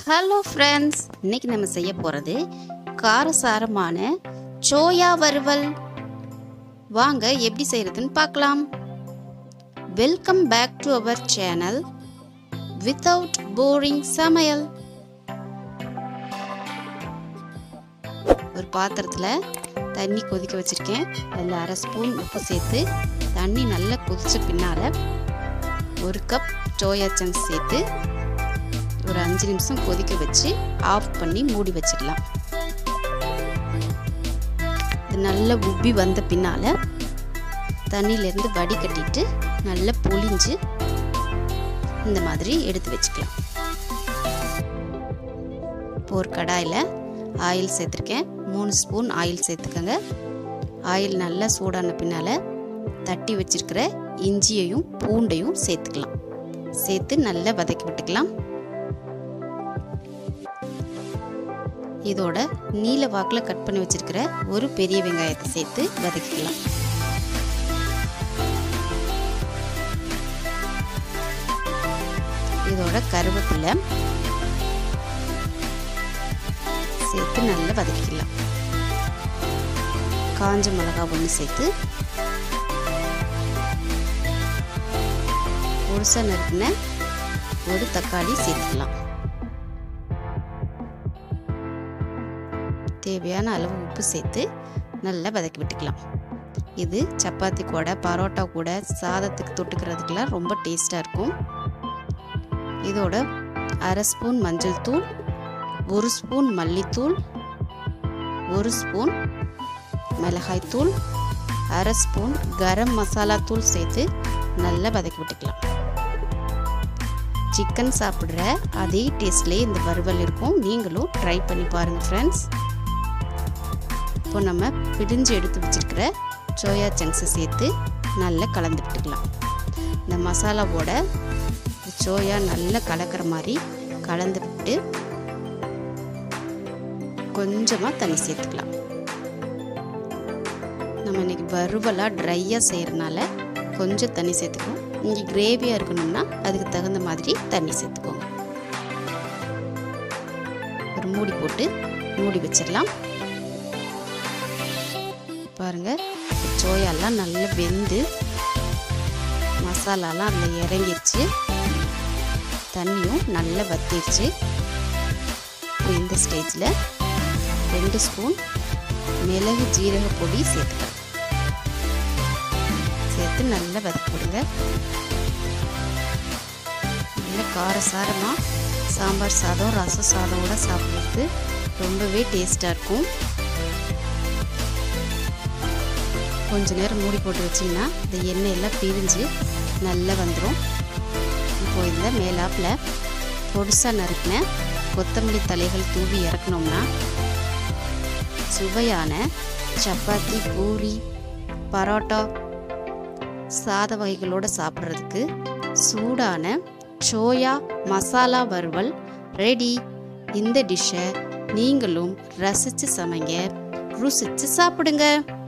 hello friends இன்னைக்கு நம்ம செய்ய போகிறது காரசாரமான சோயா வறுவல் வாங்க எப்படி செய்கிறதுன்னு பார்க்கலாம் welcome back to our channel without boring சமையல் ஒரு பாத்திரத்தில் தண்ணி கொதிக்க வச்சுருக்கேன் அதில் அரை ஸ்பூன் உப்பு சேர்த்து தண்ணி நல்லா கொதிச்ச பின்னால் ஒரு கப் சோயா சங்க்ஸ் சேர்த்து ஒரு அஞ்சு நிமிஷம் கொதிக்க வச்சு ஆஃப் பண்ணி மூடி வச்சிடலாம் இது நல்லா உப்பி வந்த பின்னால் தண்ணியிலேருந்து வடிகட்டிட்டு நல்லா பொழிஞ்சு இந்த மாதிரி எடுத்து வச்சுக்கலாம் இப்போ ஒரு கடாயில் ஆயில் சேர்த்துருக்கேன் மூணு ஸ்பூன் ஆயில் சேர்த்துக்கோங்க ஆயில் நல்லா சூடான பின்னால் தட்டி வச்சிருக்கிற இஞ்சியையும் பூண்டையும் சேர்த்துக்கலாம் சேர்த்து நல்லா வதக்கி விட்டுக்கலாம் இதோட நீல வாக்கில் கட் பண்ணி வச்சிருக்கிற ஒரு பெரிய வெங்காயத்தை சேர்த்து வதக்கிக்கலாம் இதோட கருவேப்பிலை சேர்த்து நல்லா வதக்கிக்கலாம் காஞ்ச மிளகா ஒன்று சேர்த்து பொருசாக நறுக்கின ஒரு தக்காளி சேர்த்துக்கலாம் தேவையான அளவு உப்பு சேர்த்து நல்லா வதக்கி விட்டுக்கலாம் இது சப்பாத்தி கூட பரோட்டா கூட சாதத்துக்கு தொட்டுக்கிறதுக்கெல்லாம் ரொம்ப டேஸ்ட்டாக இருக்கும் இதோட அரை ஸ்பூன் மஞ்சள் தூள் ஒரு ஸ்பூன் மல்லித்தூள் ஒரு ஸ்பூன் மிளகாய் தூள் அரை ஸ்பூன் கரம் மசாலா தூள் சேர்த்து நல்லா வதக்கி விட்டுக்கலாம் சிக்கன் சாப்பிட்ற அதே டேஸ்ட்லேயே இந்த வறுவல் இருக்கும் நீங்களும் ட்ரை பண்ணி பாருங்கள் ஃப்ரெண்ட்ஸ் இப்போ நம்ம பிடிஞ்சு எடுத்து வச்சுருக்கிற சோயா சங்க்ஸை சேர்த்து நல்லா கலந்து விட்டுக்கலாம் இந்த மசாலாவோட சோயா நல்லா கலக்கிற மாதிரி கலந்து விட்டு கொஞ்சமாக தண்ணி சேர்த்துக்கலாம் நம்ம இன்னைக்கு வறுவலாக ட்ரையாக செய்கிறனால கொஞ்சம் தண்ணி சேர்த்துக்கணும் இங்கே கிரேவியாக இருக்கணும்னா அதுக்கு தகுந்த மாதிரி தண்ணி சேர்த்துக்கோங்க ஒரு மூடி போட்டு மூடி வச்சிடலாம் பாருங்கள் சோயாலாம் நல்லா வெந்து மசாலாலாம் அதில் இறங்கிடுச்சு தண்ணியும் நல்லா வத்திடுச்சு இப்போ இந்த ஸ்டேஜில் ரெண்டு ஸ்பூன் மிளகு ஜீரக பொடி சேர்த்துக்கிறேன் சேர்த்து நல்லா வதக்கி விடுங்க நல்ல காரசாரமாக சாம்பார் சாதம் ரசம் சாதமோட சாப்பிட்றது ரொம்பவே டேஸ்ட்டாக இருக்கும் கொஞ்ச நேரம் மூடி போட்டு வச்சிங்கன்னா இந்த எண்ணெய் எல்லாம் பிரிஞ்சு நல்லா வந்துடும் இப்போ இந்த மேலாப்பில் பொடிசாக நறுக்கின கொத்தமல்லி தலைகள் தூவி இறக்கணும்னா சுவையான சப்பாத்தி பூரி பரோட்டா சாத வகைகளோடு சாப்பிட்றதுக்கு சூடான சோயா மசாலா வறுவல் ரெடி இந்த டிஷ்ஷை நீங்களும் ரசித்து சமைங்க ருசித்து சாப்பிடுங்க